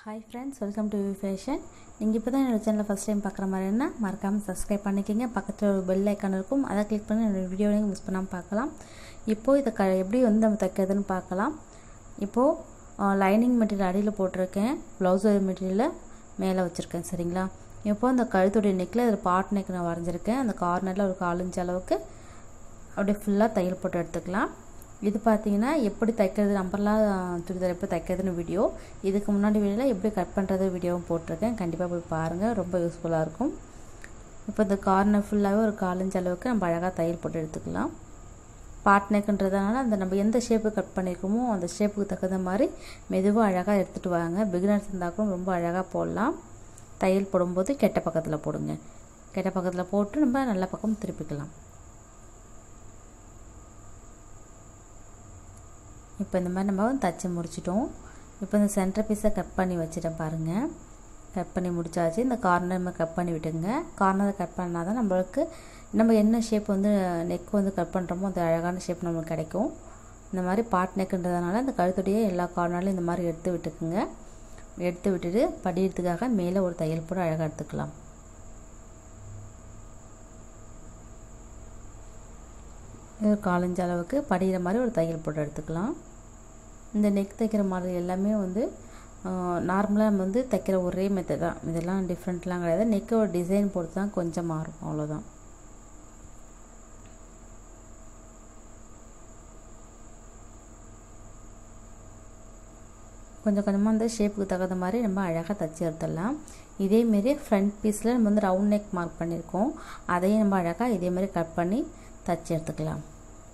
hi friends welcome to fashion நீங்கள் இப்போ தான் என்னோடய சேனலை ஃபஸ்ட் டைம் பார்க்குற மாதிரினா மறக்காமல் சப்ஸ்கிரைப் பண்ணிக்கோங்க பக்கத்தில் ஒரு பெல் ஐக்கான் இருக்கும் அதை கிளிக் பண்ணி என்னோடய வீடியோ நீங்கள் மிஸ் பண்ணாமல் பார்க்கலாம் இப்போது இதை க எப்படி வந்து நம்ம தைக்கிறதுன்னு பார்க்கலாம் இப்போது லைனிங் மெட்டீரியல் அடியில் போட்டிருக்கேன் ப்ளவுஸ் மெட்டீரியலை மேலே வச்சுருக்கேன் சரிங்களா இப்போ அந்த கழுத்துடைய நெக்கில் இதில் பாட் நெக் நான் வரைஞ்சிருக்கேன் அந்த கார்னரில் ஒரு கால் இன்ச் அளவுக்கு அப்படியே ஃபுல்லாக தையல் போட்டு எடுத்துக்கலாம் இது பார்த்தீங்கன்னா எப்படி தைக்கிறது நம்பர்லாம் சுடிதார் எப்படி தைக்கிறதுன்னு வீடியோ இதுக்கு முன்னாடி வீடியோவில் எப்படி கட் பண்ணுறது வீடியோவும் போட்டிருக்கேன் கண்டிப்பாக போய் பாருங்கள் ரொம்ப யூஸ்ஃபுல்லாக இருக்கும் இப்போ இந்த கார்னர் ஃபுல்லாகவே ஒரு காலஞ்சு அளவுக்கு நம்ம அழகாக தையல் போட்டு எடுத்துக்கலாம் பாட் நெக்குன்றதுனால அந்த நம்ம எந்த ஷேப்பு கட் பண்ணியிருக்கோமோ அந்த ஷேப்புக்கு தகுந்த மாதிரி மெதுவாக அழகாக எடுத்துகிட்டு வாங்க பிகினர்ஸ் இருந்தால் கூட ரொம்ப அழகாக போடலாம் தையல் போடும்போது கெட்ட பக்கத்தில் போடுங்க கெட்ட பக்கத்தில் போட்டு நம்ம நல்ல பக்கம் திருப்பிக்கலாம் இப்போ இந்த மாதிரி நம்ம தச்சு முடிச்சிட்டோம் இப்போ இந்த சென்டர் பீஸை கட் பண்ணி வச்சுட்டேன் பாருங்கள் கட் பண்ணி முடிச்சாச்சு இந்த கார்னர் நம்ம கட் பண்ணி விட்டுங்க கார்னரை கட் பண்ணால் தான் நம்மளுக்கு நம்ம என்ன ஷேப் வந்து நெக் வந்து கட் பண்ணுறோமோ அந்த அழகான ஷேப் நம்மளுக்கு கிடைக்கும் இந்த மாதிரி பாட் நெக்குன்றதுனால இந்த கழுத்துடைய எல்லா கார்னர்லையும் இந்த மாதிரி எடுத்து விட்டுக்குங்க எடுத்து விட்டுட்டு படிக்கிறதுக்காக மேலே ஒரு தையல் போட்டு அழகாக எடுத்துக்கலாம் ஒரு காலஞ்ச அளவுக்கு படிகிற மாதிரி ஒரு தையல் போட்டு எடுத்துக்கலாம் இந்த நெக் தைக்கிற மாடல் எல்லாமே வந்து நார்மலாக நம்ம வந்து தைக்கிற ஒரே மெத்தட் தான் இதெல்லாம் டிஃப்ரெண்ட்லாம் கிடையாது நெக்கோட டிசைன் பொறுத்து தான் கொஞ்சம் மாறும் அவ்வளோதான் கொஞ்சம் கொஞ்சமாக அந்த ஷேப்புக்கு தகுந்த மாதிரி நம்ம அழகாக தைச்சி எடுத்துடலாம் இதேமாரி ஃப்ரண்ட் பீஸில் நம்ம வந்து ரவுண்ட் நெக் மார்க் பண்ணியிருக்கோம் அதையும் நம்ம அழகாக இதேமாரி கட் பண்ணி தைச்சி எடுத்துக்கலாம்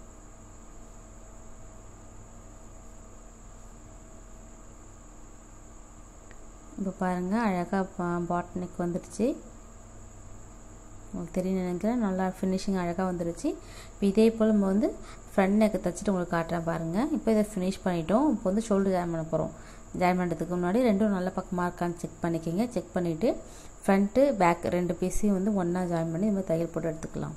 இப்போ பாருங்கள் அழகாக பாட் நெக் வந்துடுச்சு உங்களுக்கு தெரியும் நினைக்கிறேன் நல்லா ஃபினிஷிங் அழகாக வந்துடுச்சு இப்போ இதே போல் நம்ம வந்து ஃப்ரண்ட் நெக்கை தைச்சிட்டு உங்களுக்கு காட்டுறேன் பாருங்கள் இப்போ இதை ஃபினிஷ் பண்ணிட்டோம் இப்போ வந்து ஷோல்டர் ஜாயின் பண்ண போகிறோம் ஜாயின் பண்ணுறதுக்கு முன்னாடி ரெண்டும் நல்ல பக்கமாக இருக்கான்னு செக் பண்ணிக்கோங்க செக் பண்ணிவிட்டு ஃப்ரண்ட்டு பேக் ரெண்டு பீஸையும் வந்து ஒன்றா ஜாயின் பண்ணி இது மாதிரி தையல் போட்டு எடுத்துக்கலாம்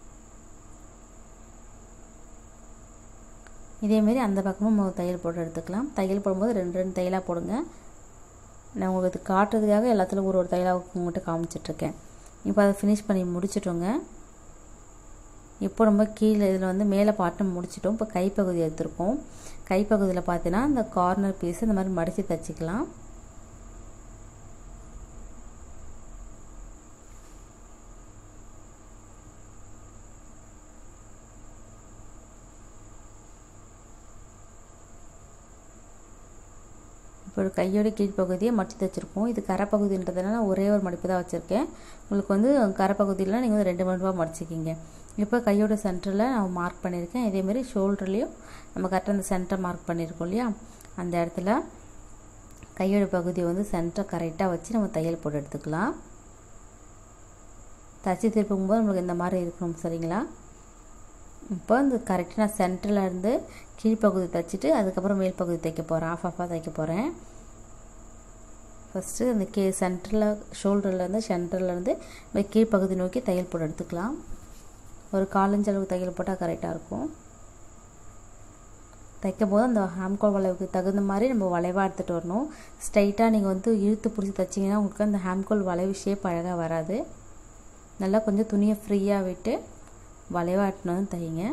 இதேமாரி அந்த பக்கமும் நம்ம தையல் போட்டு எடுத்துக்கலாம் தையல் போடும்போது ரெண்டு ரெண்டு தையலாக போடுங்க நான் உங்களுக்கு காட்டுறதுக்காக எல்லாத்துலையும் ஒரு ஒரு தையலாக உங்கள்கிட்ட காமிச்சிட்ருக்கேன் இப்போ அதை ஃபினிஷ் பண்ணி முடிச்சிட்டோங்க இப்போ நம்ம கீழே இதில் வந்து மேலே பாட்டு முடிச்சிட்டோம் இப்போ கைப்பகுதி எடுத்திருக்கோம் கைப்பகுதியில் பார்த்தீங்கன்னா இந்த கார்னர் பீஸ் இந்த மாதிரி மடித்து தைச்சிக்கலாம் இப்போ கையோட கீழ்ப்பகுதியை மடித்து தைச்சிருக்கோம் இது கரைப்பகுதின்றதுனால ஒரே ஒரு மடிப்பு தான் வச்சுருக்கேன் உங்களுக்கு வந்து கரைப்பகுதியில் நீங்கள் வந்து ரெண்டு மடிப்பாக மடிச்சிக்கிங்க இப்போ கையோட சென்டரில் நான் மார்க் பண்ணியிருக்கேன் இதேமாரி ஷோல்டர்லேயும் நம்ம கரெக்டாக அந்த சென்டர் மார்க் பண்ணியிருக்கோம் இல்லையா அந்த இடத்துல கையோட பகுதியை வந்து சென்டரை கரெக்டாக வச்சு நம்ம தையல் போட்டு எடுத்துக்கலாம் தச்சு திருப்பும் போது நம்மளுக்கு இந்த மாதிரி இருக்கணும் சரிங்களா இப்போ இந்த கரெக்டாக நான் சென்டரில் இருந்து கீழ்ப்பகுதி தைச்சிட்டு அதுக்கப்புறம் மேல் பகுதி தைக்க போகிறேன் ஆஃப் ஆஃபாக தைக்க போகிறேன் ஃபஸ்ட்டு அந்த கீ சென்டரில் ஷோல்டர்லேருந்து சென்டர்லேருந்து இந்த கீழ்ப்பகுதி நோக்கி தையல் போட்டு எடுத்துக்கலாம் ஒரு காலஞ்சு அளவுக்கு தையல் போட்டால் கரெக்டாக இருக்கும் தைக்கும் போது அந்த ஹேம்கோல் வளைவுக்கு தகுந்த மாதிரி நம்ம வளைவாக எடுத்துகிட்டு வரணும் ஸ்ட்ரைட்டாக நீங்கள் வந்து இழுத்து பிடிச்சி தைச்சிங்கன்னா உங்களுக்கு அந்த ஹேம்கோல் வளைவு ஷேப் அழகாக வராது நல்லா கொஞ்சம் துணியை ஃப்ரீயாக விட்டு வளைவாட்டினு வந்து தைங்க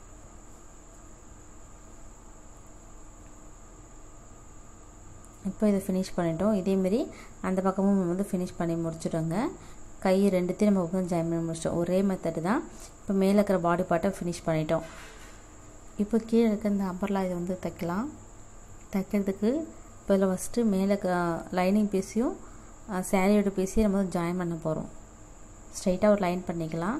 இப்போ இதை ஃபினிஷ் பண்ணிட்டோம் இதேமாரி அந்த பக்கமும் வந்து ஃபினிஷ் பண்ணி முடிச்சிட்டோங்க கை ரெண்டுத்தையும் நம்ம வந்து ஜாயின் பண்ணி முடிச்சிட்டோம் ஒரே மெத்தடு தான் இப்போ மேலே இருக்கிற பாடி பார்ட்டை ஃபினிஷ் பண்ணிட்டோம் இப்போ கீழே இருக்க இந்த அம்பர்லா இதை வந்து தைக்கலாம் தைக்கிறதுக்கு இப்போ இதில் ஃபஸ்ட்டு மேலே லைனிங் பீஸையும் சேரீயோட பீஸையும் நம்ம வந்து ஜாயின் பண்ண போகிறோம் ஸ்ட்ரைட்டாக ஒரு லைன் பண்ணிக்கலாம்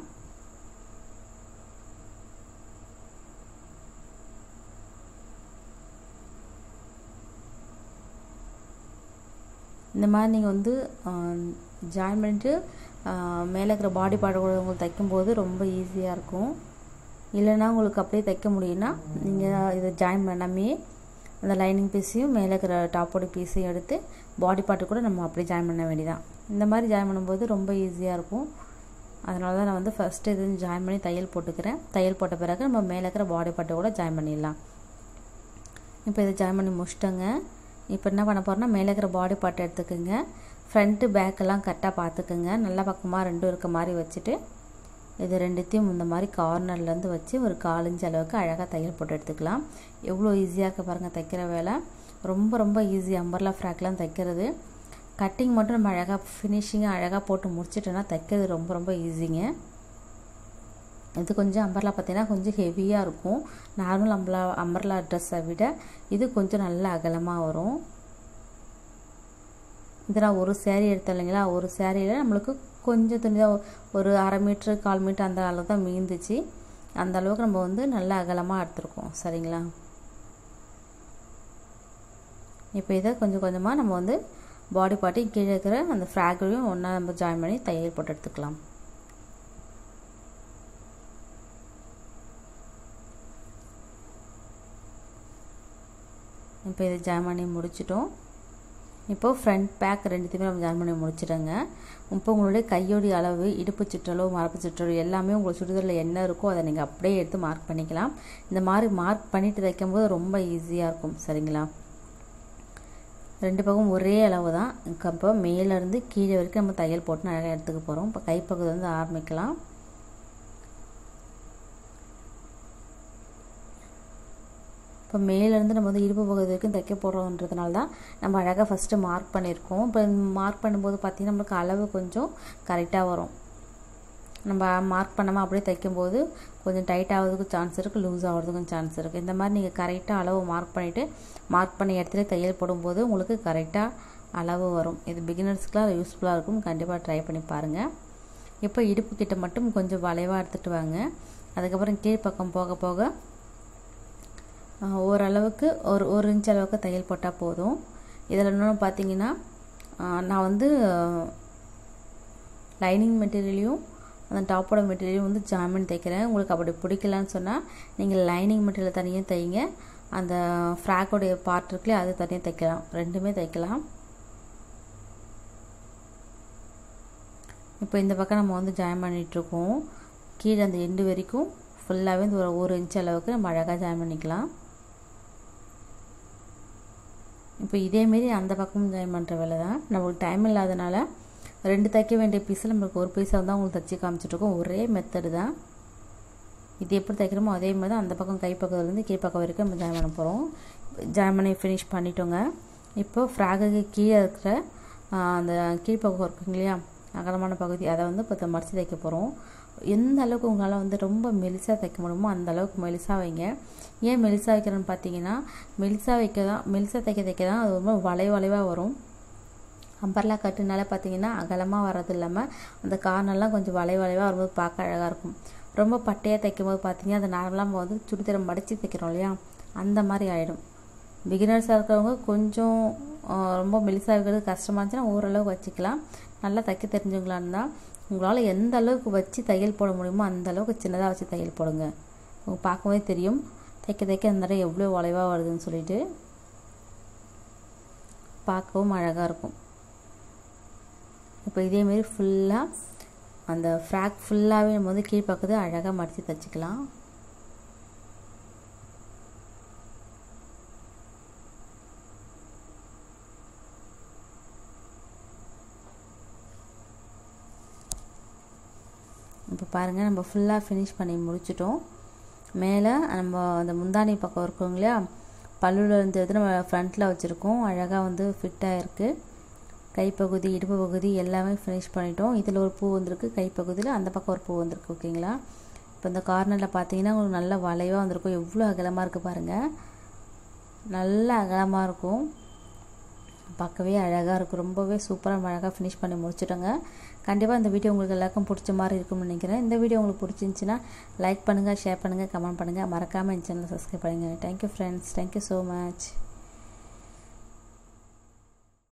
இந்த மாதிரி நீங்கள் வந்து ஜாயின் பண்ணிட்டு மேலே இருக்கிற பாடி பார்ட் கூட உங்களுக்கு தைக்கும்போது ரொம்ப ஈஸியாக இருக்கும் இல்லைன்னா உங்களுக்கு அப்படியே தைக்க முடியும்னா நீங்கள் இதை ஜாயின் பண்ணாமே அந்த லைனிங் பீஸையும் மேலே இருக்கிற டாப்போட பீஸையும் எடுத்து பாடி பார்ட்டு கூட நம்ம அப்படியே ஜாயின் பண்ண வேண்டியதான் இந்த மாதிரி ஜாயின் பண்ணும்போது ரொம்ப ஈஸியாக இருக்கும் அதனால தான் நான் வந்து ஃபஸ்ட்டு இது ஜாயின் பண்ணி தையல் போட்டுக்கிறேன் தையல் போட்ட பிறகு நம்ம மேலே இருக்கிற பாடி பார்ட்டை கூட ஜாயின் பண்ணிடலாம் இப்போ இதை ஜாயின் பண்ணி முடிச்சிட்டோங்க இப்போ என்ன பண்ண போகிறோன்னா மேலே இருக்கிற பாடி பார்ட் எடுத்துக்கோங்க ஃப்ரண்ட்டு பேக்கெல்லாம் கரெக்டாக பார்த்துக்குங்க நல்ல பக்கமாக ரெண்டும் இருக்க மாதிரி வச்சுட்டு இது ரெண்டுத்தையும் இந்த மாதிரி கார்னர்லேருந்து வச்சு ஒரு காலஞ்சு அளவுக்கு அழகாக தையல் போட்டு எடுத்துக்கலாம் எவ்வளோ ஈஸியாக இருக்க பாருங்கள் தைக்கிற வேலை ரொம்ப ரொம்ப ஈஸி அம்பர்லா ஃப்ராக்லாம் தைக்கிறது கட்டிங் மட்டும் நம்ம அழகாக ஃபினிஷிங்காக அழகாக போட்டு முடிச்சிட்டோன்னா தைக்கிறது ரொம்ப ரொம்ப ஈஸிங்க இது கொஞ்சம் அம்பர்லா பார்த்தீங்கன்னா கொஞ்சம் ஹெவியாக இருக்கும் நார்மல் அம்பர்லா அம்பர்லா ட்ரெஸ்ஸை விட இது கொஞ்சம் நல்ல அகலமாக வரும் இது நான் ஒரு சேரீ எடுத்தேன் இல்லைங்களா ஒரு சேரீயில் நம்மளுக்கு கொஞ்சம் துணி தான் ஒரு அரை மீட்ரு கால் மீட்ரு அந்த அளவுக்கு தான் மீந்துச்சு அந்த அளவுக்கு நம்ம வந்து நல்ல அகலமாக எடுத்துருக்கோம் சரிங்களா இப்போ இதை கொஞ்சம் கொஞ்சமாக நம்ம வந்து பாடி பார்ட்டி கீழே இருக்கிற அந்த ஃப்ராக்கையும் ஒன்றா நம்ம ஜாயின் பண்ணி தையல் போட்டு எடுத்துக்கலாம் இப்போ இதை ஜாயின் பண்ணி முடிச்சிட்டோம் இப்போது ஃப்ரண்ட் பேக் ரெண்டுத்தையுமே நம்ம ஜாயின் பண்ணி முடிச்சிடுங்க இப்போ உங்களுடைய கையோடைய அளவு இடுப்பு சுற்றலோ மரப்பு சுற்றலோ எல்லாமே உங்களுக்கு சுடிதாரில் என்ன இருக்கோ அதை நீங்கள் அப்படியே எடுத்து மார்க் பண்ணிக்கலாம் இந்த மாதிரி மார்க் பண்ணிவிட்டு தைக்கும்போது ரொம்ப ஈஸியாக இருக்கும் சரிங்களா ரெண்டு பக்கம் ஒரே அளவு தான் இப்போ மேலேருந்து கீழே வரைக்கும் நம்ம தையல் போட்டு அழகாக எடுத்துக்க போகிறோம் இப்போ கைப்பகுதி வந்து ஆரம்பிக்கலாம் இப்போ மேலேருந்து நம்ம வந்து இடுப்பு பகுதி வரைக்கும் தைக்க போகிறோன்றதுனால தான் நம்ம அழகாக ஃபஸ்ட்டு மார்க் பண்ணியிருக்கோம் இப்போ மார்க் பண்ணும்போது பார்த்திங்கன்னா நம்மளுக்கு அளவு கொஞ்சம் கரெக்டாக வரும் நம்ம மார்க் பண்ணாமல் அப்படியே தைக்கும்போது கொஞ்சம் டைட் ஆகிறதுக்கு சான்ஸ் இருக்குது லூஸ் ஆகிறதுக்கும் சான்ஸ் இருக்குது இந்த மாதிரி நீங்கள் கரெக்டாக அளவு மார்க் பண்ணிவிட்டு மார்க் பண்ண இடத்துல தையல் போடும்போது உங்களுக்கு கரெக்டாக அளவு வரும் இது பிகினர்ஸ்க்குலாம் யூஸ்ஃபுல்லாக இருக்கும் கண்டிப்பாக ட்ரை பண்ணி பாருங்கள் இப்போ இடுப்பு கிட்ட மட்டும் கொஞ்சம் வளைவாக எடுத்துகிட்டு வாங்க அதுக்கப்புறம் கீழ்ப்பக்கம் போக போக ஓரளவுக்கு ஒரு ஒரு இன்ச் அளவுக்கு தையல் போட்டால் போதும் இதில் இன்னொன்று பார்த்தீங்கன்னா நான் வந்து லைனிங் மெட்டீரியலையும் அந்த டாப்போட மெட்டீரியலும் வந்து ஜாமின் தைக்கிறேன் உங்களுக்கு அப்படி பிடிக்கலன்னு சொன்னால் நீங்கள் லைனிங் மெட்டீரியல் தனியாக தைங்க அந்த ஃப்ராக்கோடைய பார்ட் இருக்குல்லையே அது தனியாக தைக்கலாம் ரெண்டுமே தைக்கலாம் இப்போ இந்த பக்கம் நம்ம வந்து ஜாயின் பண்ணிகிட்ருக்கோம் கீழே அந்த எண்டு வரைக்கும் ஃபுல்லாகவே இந்த ஒரு ஒரு இன்ச் அளவுக்கு நம்ம அழகாக ஜாயின் பண்ணிக்கலாம் இப்போ இதேமாரி அந்த பக்கமும் ஜாயின் பண்ணுற வேலை தான் நம்மளுக்கு டைம் இல்லாதனால ரெண்டு தைக்க வேண்டிய பீஸில் நம்மளுக்கு ஒரு பீஸாக தான் உங்களுக்கு தைச்சி காமிச்சிட்ருக்கோம் ஒரே மெத்தடு தான் இது எப்படி தைக்கிறோமோ அதே மாதிரி தான் அந்த பக்கம் கைப்பக்கத்துலேருந்து கீழ்ப்பக்கம் வரைக்கும் நம்ம ஜாயின் பண்ண போகிறோம் ஜாயின் பண்ணி ஃபினிஷ் பண்ணிட்டோங்க இப்போ ஃப்ராகுக்கு கீழே இருக்கிற அந்த கீழ்ப்பக்கம் இருக்குங்க இல்லையா அகலமான பகுதி அதை வந்து இப்போ மடித்து தைக்க போகிறோம் எந்த அளவுக்கு உங்களால் வந்து ரொம்ப மெலிசாக தைக்க முடியுமோ அந்த அளவுக்கு மெலிசாக வைங்க ஏன் மெலிசாக வைக்கிறேன்னு பார்த்தீங்கன்னா மெலிசாக வைக்க தான் மெலிசாக தைக்க தைக்க தான் அது ரொம்ப வளை வளைவாக வரும் அம்பர்லா கட்டுனால பார்த்தீங்கன்னா அகலமாக வர்றது இல்லாமல் அந்த கார்னர்லாம் கொஞ்சம் வளை வளைவாக வரும்போது பார்க்க அழகாக இருக்கும் ரொம்ப பட்டையாக தைக்கும் போது பார்த்தீங்கன்னா அது நார்மலாக நம்ம வந்து சுடிதாரை மடித்து தைக்கிறோம் இல்லையா அந்த மாதிரி ஆகிடும் பிகினர்ஸாக இருக்கிறவங்க கொஞ்சம் ரொம்ப மெலிசாக வைக்கிறது கஷ்டமாக இருந்துச்சுன்னா ஓரளவு வச்சுக்கலாம் நல்லா தைக்க தெரிஞ்சவங்களான்னு தான் உங்களால் எந்த அளவுக்கு வச்சு தையல் போட முடியுமோ அந்த அளவுக்கு சின்னதாக வச்சு தையல் போடுங்க உங்களுக்கு பார்க்கும்போதே தெரியும் தைக்க தைக்க அந்த இடம் எவ்வளோ வளைவாக வருதுன்னு சொல்லிட்டு பார்க்கவும் அழகாக இருக்கும் இப்போ இதேமாரி ஃபுல்லாக அந்த ஃப்ராக் ஃபுல்லாகவே நம்ம வந்து கீழ்ப்பக்கத்து அழகாக மடித்து தைச்சிக்கலாம் இப்போ பாருங்கள் நம்ம ஃபுல்லாக ஃபினிஷ் பண்ணி முடிச்சிட்டோம் மேலே நம்ம அந்த முந்தானி பக்கம் இருக்கோம் இல்லையா பல்லுவில் இருந்து எடுத்து நம்ம ஃப்ரண்ட்டில் வச்சுருக்கோம் அழகாக வந்து ஃபிட்டாக இருக்குது கைப்பகுதி இடுப்பு பகுதி எல்லாமே ஃபினிஷ் பண்ணிட்டோம் இதில் ஒரு பூ வந்திருக்கு கைப்பகுதியில் அந்த பக்கம் ஒரு பூ வந்திருக்கு ஓகேங்களா இப்போ இந்த கார்னரில் பார்த்தீங்கன்னா உங்களுக்கு நல்ல வளைவாக வந்திருக்கும் எவ்வளோ அகலமாக இருக்குது பாருங்கள் நல்ல அகலமாக இருக்கும் பார்க்கவே அழகாக இருக்கும் ரொம்பவே சூப்பராக அழகாக ஃபினிஷ் பண்ணி முடிச்சிட்டோங்க கண்டிப்பாக இந்த வீடியோ உங்களுக்கு எல்லாருக்கும் பிடிச்ச மாதிரி இருக்கும்னு நினைக்கிறேன் இந்த வீடியோ உங்களுக்கு பிடிச்சிருந்துச்சின்னா லைக் பண்ணுங்கள் ஷேர் பண்ணுங்கள் கமெண்ட் பண்ணுங்கள் மறக்காமல் என் சேனலை சப்ஸ்கிரைப் பண்ணுங்கள் thank you friends thank you so much